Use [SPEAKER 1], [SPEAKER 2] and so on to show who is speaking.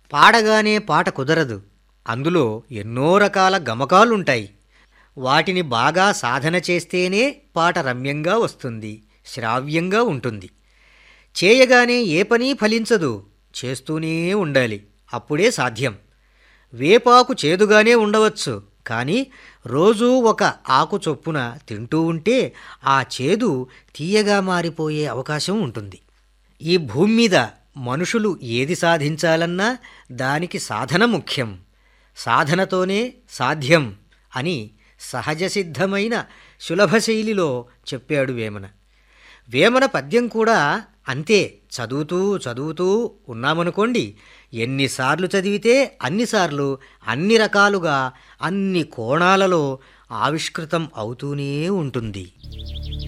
[SPEAKER 1] పాడగానే పాట కుదరదు అందులో ఎన్నో రకాల గమకాలుంటాయి వాటిని బాగా సాధన చేస్తేనే పాట రమ్యంగా వస్తుంది శ్రావ్యంగా ఉంటుంది చేయగానే ఏ పని ఫలించదు చేస్తూనే ఉండాలి అప్పుడే సాధ్యం వేపాకు చేదుగానే ఉండవచ్చు కానీ రోజూ ఒక ఆకు చొప్పున తింటూ ఉంటే ఆ చేదు తీయగా మారిపోయే అవకాశం ఉంటుంది ఈ భూమి మీద మనుషులు ఏది సాధించాలన్నా దానికి సాధన ముఖ్యం సాధనతోనే సాధ్యం అని సహజ సిద్ధమైన సులభ శైలిలో చెప్పాడు వేమన వేమన పద్యం కూడా అంతే చదువుతూ చదువుతూ ఉన్నామనుకోండి ఎన్నిసార్లు చదివితే అన్నిసార్లు అన్ని రకాలుగా అన్ని కోణాలలో ఆవిష్కృతం అవుతూనే ఉంటుంది